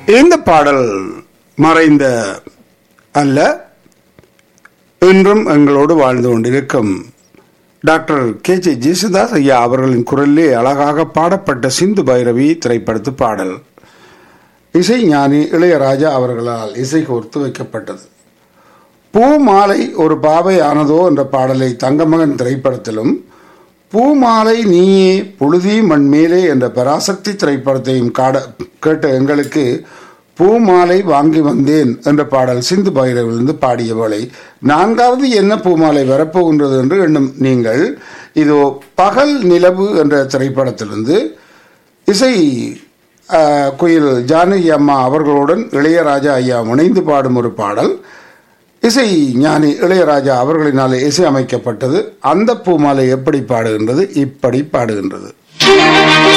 இந்த பாடல் மறைந்த அல்ல இன்றும் எங்களோடு வாழ்ந்து கொண்டிருக்கும் டாக்டர் கே ஜே ஜேசுதாஸ் ஐயா அவர்களின் குரலிலே அழகாக பாடப்பட்ட சிந்து பைரவி திரைப்படத்து பாடல் இசை ஞானி இளையராஜா அவர்களால் இசை கோர்த்து வைக்கப்பட்டது பூ மாலை ஒரு பாவை ஆனதோ என்ற பாடலை தங்கமகன் திரைப்படத்திலும் பூ மாலை நீயே புழுதி மண்மேலே என்ற பராசக்தி திரைப்படத்தையும் காட கேட்ட எங்களுக்கு பூ மாலை வாங்கி வந்தேன் என்ற பாடல் சிந்து பைரவிலிருந்து பாடியவளை நான்காவது என்ன பூமாலை வரப்போகின்றது என்று எண்ணும் நீங்கள் இதோ பகல் நிலவு என்ற திரைப்படத்திலிருந்து இசை ஆஹ், குயில் ஜானகி அம்மா அவர்களுடன் இளையராஜா ஐயா இணைந்து பாடும் ஒரு பாடல் இசை ஞானி இளையராஜா அவர்களினால் இசை அமைக்கப்பட்டது அந்த பூமாலை எப்படி பாடுகின்றது இப்படி பாடுகின்றது